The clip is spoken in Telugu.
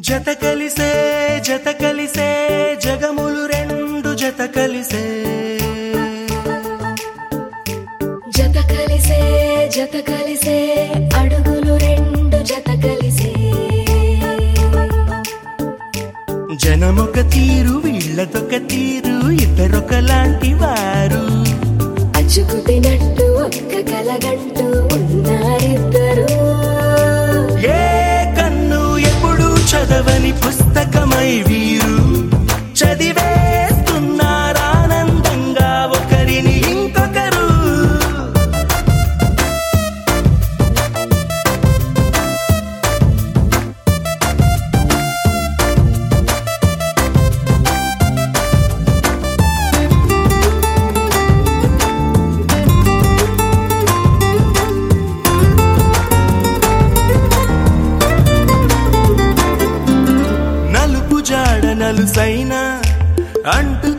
జత కలిసే జత కలిసే జగములు రెండు జత కలిసే జత కలిసే జత కలిసే అడుగులు రెండు జత కలిసే జనమొక తీరు వీళ్ళదొక తీరు ఇద్దరొకలాంటి వారు అచ్చుకుతినట్టు ఒక్క కలగంటూ ఉన్నారిద్దరు ఏ కన్ను ఎప్పుడు చదవని పుస్తకమై వీరు చదివేస్తున్నారానందంగా ఒకరిని ఇంకొకరు నలుపు జాడ నలుసైన అంటు